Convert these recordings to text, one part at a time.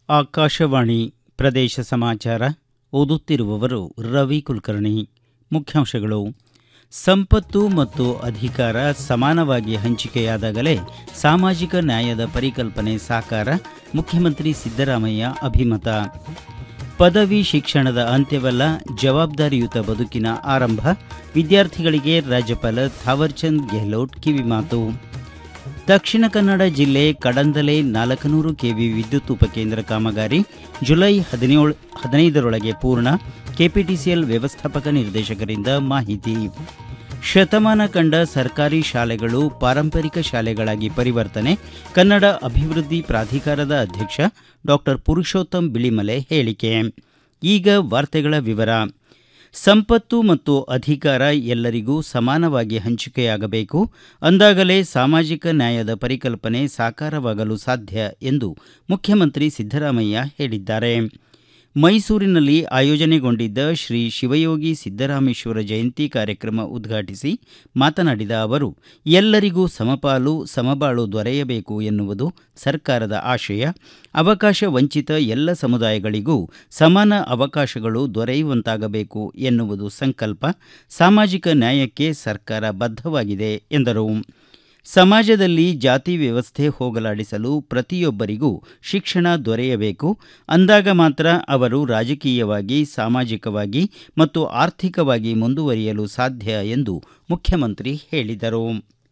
ಆಕಾಶವಾಣಿ ಪ್ರದೇಶ ಸಮಾಚಾರ ಓದುತ್ತಿರುವವರು ರವಿ ಕುಲಕರ್ಣಿ ಮುಖ್ಯಾಂಶಗಳು ಸಂಪತ್ತು ಮತ್ತು ಅಧಿಕಾರ ಸಮಾನವಾಗಿ ಹಂಚಿಕೆಯಾದಾಗಲೇ ಸಾಮಾಜಿಕ ನ್ಯಾಯದ ಪರಿಕಲ್ಪನೆ ಸಾಕಾರ ಮುಖ್ಯಮಂತ್ರಿ ಸಿದ್ದರಾಮಯ್ಯ ಅಭಿಮತ ಪದವಿ ಶಿಕ್ಷಣದ ಅಂತ್ಯವಲ್ಲ ಜವಾಬ್ದಾರಿಯುತ ಬದುಕಿನ ಆರಂಭ ವಿದ್ಯಾರ್ಥಿಗಳಿಗೆ ರಾಜ್ಯಪಾಲ ಥಾವರ್ಚಂದ್ ಗೆಹ್ಲೋಟ್ ಕಿವಿಮಾತು ದಕ್ಷಿಣ ಕನ್ನಡ ಜಿಲ್ಲೆ ಕಡಂದಲೆ ನಾಲ್ಕನೂರು ಕೆವಿ ವಿದ್ಯುತ್ ಉಪಕೇಂದ್ರ ಕಾಮಗಾರಿ ಜುಲೈ ಹದಿನೇಳು ಹದಿನೈದರೊಳಗೆ ಪೂರ್ಣ ಕೆಪಿಟಿಸಿಎಲ್ ವ್ಯವಸ್ಥಾಪಕ ನಿರ್ದೇಶಕರಿಂದ ಮಾಹಿತಿ ಶತಮಾನ ಕಂಡ ಸರ್ಕಾರಿ ಶಾಲೆಗಳು ಪಾರಂಪರಿಕ ಶಾಲೆಗಳಾಗಿ ಪರಿವರ್ತನೆ ಕನ್ನಡ ಅಭಿವೃದ್ಧಿ ಪ್ರಾಧಿಕಾರದ ಅಧ್ಯಕ್ಷ ಡಾಕ್ಟರ್ ಪುರುಷೋತ್ತಮ್ ಬಿಳಿಮಲೆ ಹೇಳಿಕೆ ಈಗ ವಾರ್ತೆಗಳ ವಿವರ ಸಂಪತ್ತು ಮತ್ತು ಅಧಿಕಾರ ಎಲ್ಲರಿಗೂ ಸಮಾನವಾಗಿ ಹಂಚಿಕೆಯಾಗಬೇಕು ಅಂದಾಗಲೇ ಸಾಮಾಜಿಕ ನ್ಯಾಯದ ಪರಿಕಲ್ಪನೆ ಸಾಕಾರವಾಗಲು ಸಾಧ್ಯ ಎಂದು ಮುಖ್ಯಮಂತ್ರಿ ಸಿದ್ದರಾಮಯ್ಯ ಹೇಳಿದ್ದಾರೆ ಮೈಸೂರಿನಲ್ಲಿ ಆಯೋಜನೆಗೊಂಡಿದ್ದ ಶ್ರೀ ಶಿವಯೋಗಿ ಸಿದ್ದರಾಮೇಶ್ವರ ಜಯಂತಿ ಕಾರ್ಯಕ್ರಮ ಉದ್ಘಾಟಿಸಿ ಮಾತನಾಡಿದ ಅವರು ಎಲ್ಲರಿಗೂ ಸಮಪಾಲು ಸಮಬಾಳು ದೊರೆಯಬೇಕು ಎನ್ನುವುದು ಸರ್ಕಾರದ ಆಶಯ ಅವಕಾಶ ವಂಚಿತ ಎಲ್ಲ ಸಮುದಾಯಗಳಿಗೂ ಸಮಾನ ಅವಕಾಶಗಳು ದೊರೆಯುವಂತಾಗಬೇಕು ಎನ್ನುವುದು ಸಂಕಲ್ಪ ಸಾಮಾಜಿಕ ನ್ಯಾಯಕ್ಕೆ ಸರ್ಕಾರ ಬದ್ಧವಾಗಿದೆ ಎಂದರು ಸಮಾಜದಲ್ಲಿ ಜಾತಿ ವ್ಯವಸ್ಥೆ ಹೋಗಲಾಡಿಸಲು ಪ್ರತಿಯೊಬ್ಬರಿಗೂ ಶಿಕ್ಷಣ ದೊರೆಯಬೇಕು ಅಂದಾಗ ಮಾತ್ರ ಅವರು ರಾಜಕೀಯವಾಗಿ ಸಾಮಾಜಿಕವಾಗಿ ಮತ್ತು ಆರ್ಥಿಕವಾಗಿ ಮುಂದುವರಿಯಲು ಸಾಧ್ಯ ಎಂದು ಮುಖ್ಯಮಂತ್ರಿ ಹೇಳಿದರು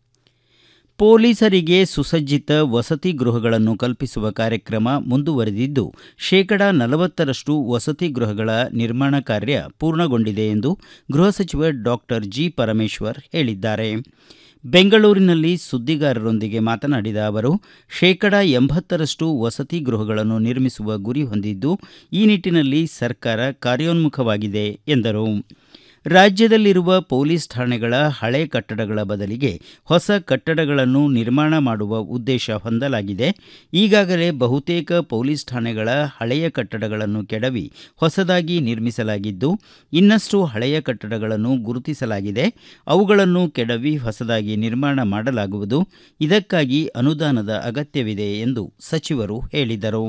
ಪೊಲೀಸರಿಗೆ ಸುಸಜ್ಜಿತ ವಸತಿ ಗೃಹಗಳನ್ನು ಕಲ್ಪಿಸುವ ಕಾರ್ಯಕ್ರಮ ಮುಂದುವರೆದಿದ್ದು ಶೇಕಡ ನಲವತ್ತರಷ್ಟು ವಸತಿ ಗೃಹಗಳ ನಿರ್ಮಾಣ ಕಾರ್ಯ ಪೂರ್ಣಗೊಂಡಿದೆ ಎಂದು ಗೃಹ ಸಚಿವ ಡಾಕ್ಟರ್ ಜಿ ಪರಮೇಶ್ವರ್ ಹೇಳಿದ್ದಾರೆ ಬೆಂಗಳೂರಿನಲ್ಲಿ ಸುದ್ದಿಗಾರರೊಂದಿಗೆ ಮಾತನಾಡಿದ ಅವರು ಶೇಕಡ ಎಂಬತ್ತರಷ್ಟು ವಸತಿ ಗೃಹಗಳನ್ನು ನಿರ್ಮಿಸುವ ಗುರಿ ಹೊಂದಿದ್ದು ಈ ನಿಟ್ಟಿನಲ್ಲಿ ಸರ್ಕಾರ ಕಾರ್ಯೋನ್ಮುಖವಾಗಿದೆ ಎಂದರು ರಾಜ್ಯದಲ್ಲಿರುವ ಪೊಲೀಸ್ ಠಾಣೆಗಳ ಹಳೆ ಕಟ್ಟಡಗಳ ಬದಲಿಗೆ ಹೊಸ ಕಟ್ಟಡಗಳನ್ನು ನಿರ್ಮಾಣ ಮಾಡುವ ಉದ್ದೇಶ ಹೊಂದಲಾಗಿದೆ ಈಗಾಗಲೇ ಬಹುತೇಕ ಪೊಲೀಸ್ ಠಾಣೆಗಳ ಹಳೆಯ ಕಟ್ಟಡಗಳನ್ನು ಕೆಡವಿ ಹೊಸದಾಗಿ ನಿರ್ಮಿಸಲಾಗಿದ್ದು ಇನ್ನಷ್ಟು ಹಳೆಯ ಕಟ್ಟಡಗಳನ್ನು ಗುರುತಿಸಲಾಗಿದೆ ಅವುಗಳನ್ನು ಕೆಡವಿ ಹೊಸದಾಗಿ ನಿರ್ಮಾಣ ಮಾಡಲಾಗುವುದು ಇದಕ್ಕಾಗಿ ಅನುದಾನದ ಅಗತ್ಯವಿದೆ ಎಂದು ಸಚಿವರು ಹೇಳಿದರು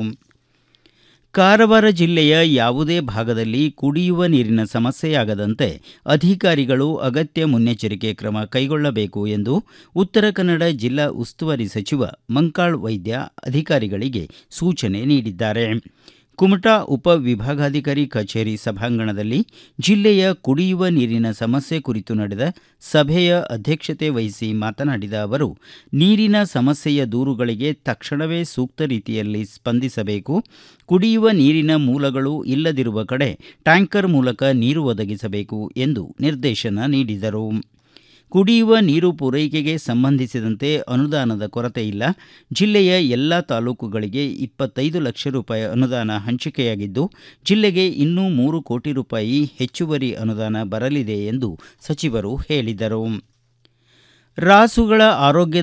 ಕಾರವಾರ ಜಿಲ್ಲೆಯ ಯಾವುದೇ ಭಾಗದಲ್ಲಿ ಕುಡಿಯುವ ನೀರಿನ ಸಮಸ್ಯೆಯಾಗದಂತೆ ಅಧಿಕಾರಿಗಳು ಅಗತ್ಯ ಮುನ್ನೆಚ್ಚರಿಕೆ ಕ್ರಮ ಕೈಗೊಳ್ಳಬೇಕು ಎಂದು ಉತ್ತರ ಕನ್ನಡ ಜಿಲ್ಲಾ ಉಸ್ತುವಾರಿ ಸಚಿವ ಮಂಕಾಳ್ ವೈದ್ಯ ಅಧಿಕಾರಿಗಳಿಗೆ ಸೂಚನೆ ನೀಡಿದ್ದಾರೆ ಕುಮಟಾ ಉಪ ವಿಭಾಗಾಧಿಕಾರಿ ಕಚೇರಿ ಸಭಾಂಗಣದಲ್ಲಿ ಜಿಲ್ಲೆಯ ಕುಡಿಯುವ ನೀರಿನ ಸಮಸ್ಯೆ ಕುರಿತು ನಡೆದ ಸಭೆಯ ಅಧ್ಯಕ್ಷತೆ ವಹಿಸಿ ಮಾತನಾಡಿದ ಅವರು ನೀರಿನ ಸಮಸ್ಯೆಯ ದೂರುಗಳಿಗೆ ತಕ್ಷಣವೇ ಸೂಕ್ತ ರೀತಿಯಲ್ಲಿ ಸ್ಪಂದಿಸಬೇಕು ಕುಡಿಯುವ ನೀರಿನ ಮೂಲಗಳು ಇಲ್ಲದಿರುವ ಕಡೆ ಟ್ಯಾಂಕರ್ ಮೂಲಕ ನೀರು ಒದಗಿಸಬೇಕು ಎಂದು ನಿರ್ದೇಶನ ನೀಡಿದರು ಕುಡಿಯುವ ನೀರು ಪೂರೈಕೆಗೆ ಸಂಬಂಧಿಸಿದಂತೆ ಅನುದಾನದ ಕೊರತೆ ಇಲ್ಲ ಜಿಲ್ಲೆಯ ಎಲ್ಲ ತಾಲೂಕುಗಳಿಗೆ ಇಪ್ಪತ್ತೈದು ಲಕ್ಷ ರೂಪಾಯಿ ಅನುದಾನ ಹಂಚಿಕೆಯಾಗಿದ್ದು ಜಿಲ್ಲೆಗೆ ಇನ್ನೂ ಮೂರು ಕೋಟಿ ರೂಪಾಯಿ ಹೆಚ್ಚುವರಿ ಅನುದಾನ ಬರಲಿದೆ ಎಂದು ಸಚಿವರು ಹೇಳಿದರು ರಾಸುಗಳ ಆರೋಗ್ಯದ